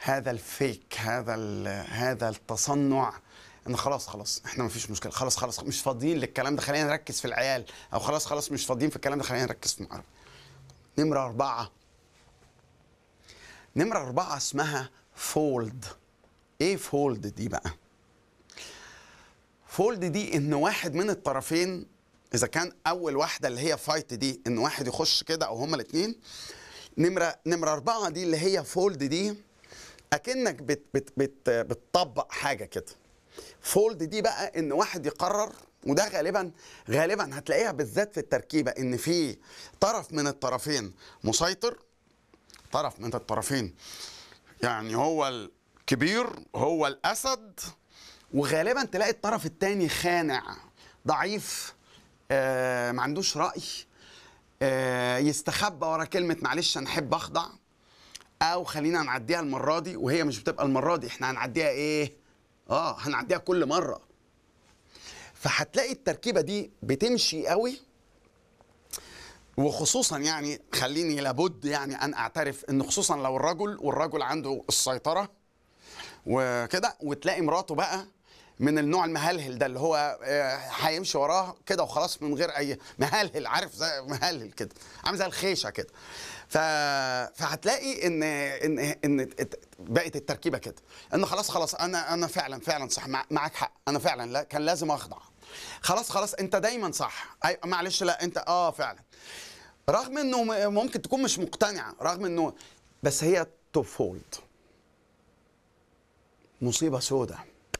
هذا الفيك هذا هذا التصنع ان خلاص خلاص احنا ما فيش مشكله خلاص خلاص مش فاضيين للكلام ده خلينا نركز في العيال او خلاص خلاص مش فاضيين في الكلام ده خلينا نركز في المعرفة نمرة أربعة نمرة أربعة اسمها فولد إيه فولد دي بقى؟ فولد دي إن واحد من الطرفين إذا كان أول واحدة اللي هي فايت دي إن واحد يخش كده أو هما الاتنين نمرة نمرة أربعة دي اللي هي فولد دي أكنك بت بت بت بتطبق حاجة كده فولد دي بقى ان واحد يقرر وده غالبا غالبا هتلاقيها بالذات في التركيبه ان في طرف من الطرفين مسيطر طرف من الطرفين يعني هو الكبير هو الاسد وغالبا تلاقي الطرف الثاني خانع ضعيف آه ما عندوش راي آه يستخبى ورا كلمه معلش انا احب اخضع او خلينا نعديها المره دي وهي مش بتبقى المره دي احنا هنعديها ايه اه هنعديها كل مره فهتلاقي التركيبه دي بتمشي قوي وخصوصا يعني خليني لابد يعني ان اعترف ان خصوصا لو الرجل والرجل عنده السيطره وكده وتلاقي مراته بقى من النوع المهلهل ده اللي هو هيمشي وراه كده وخلاص من غير اي مهلهل عارف زي مهلهل كده عامل زي الخيشه كده ف... فهتلاقي ان ان ان بقت التركيبه كده ان خلاص خلاص انا انا فعلا فعلا صح معاك حق انا فعلا لا كان لازم اخضع خلاص خلاص انت دايما صح أي معلش لا انت اه فعلا رغم انه ممكن تكون مش مقتنعه رغم انه بس هي تو فولد مصيبه سودة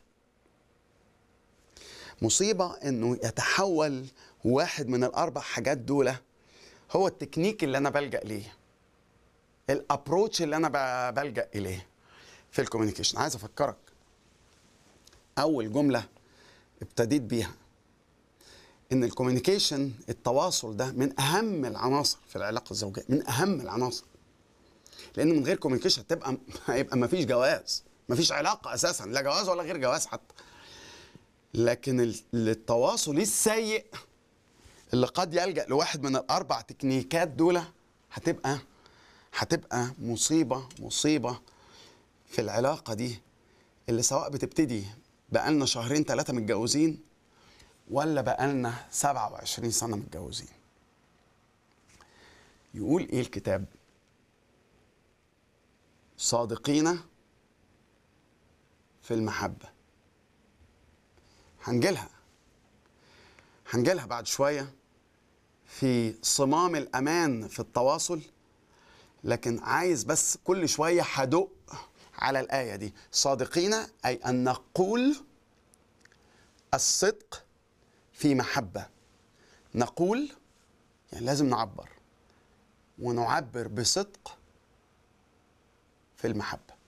مصيبه انه يتحول واحد من الاربع حاجات دول هو التكنيك اللي انا بلجا ليه الابروتش اللي انا بلجا اليه في الكوميونيكيشن عايز افكرك اول جمله ابتديت بيها ان الكوميونيكيشن التواصل ده من اهم العناصر في العلاقه الزوجيه من اهم العناصر لان من غير كوميونيكيشن هتبقى هيبقى ما فيش جواز ما فيش علاقه اساسا لا جواز ولا غير جواز حتى لكن التواصل السيء اللي قد يلجا لواحد من الاربع تكنيكات دول هتبقى هتبقى مصيبه مصيبه في العلاقه دي اللي سواء بتبتدي بقالنا شهرين ثلاثه متجوزين ولا بقالنا 27 سنه متجوزين يقول ايه الكتاب صادقين في المحبه هنجيلها هنجيلها بعد شويه في صمام الامان في التواصل لكن عايز بس كل شويه هدق على الايه دي صادقين اي ان نقول الصدق في محبه نقول يعني لازم نعبر ونعبر بصدق في المحبه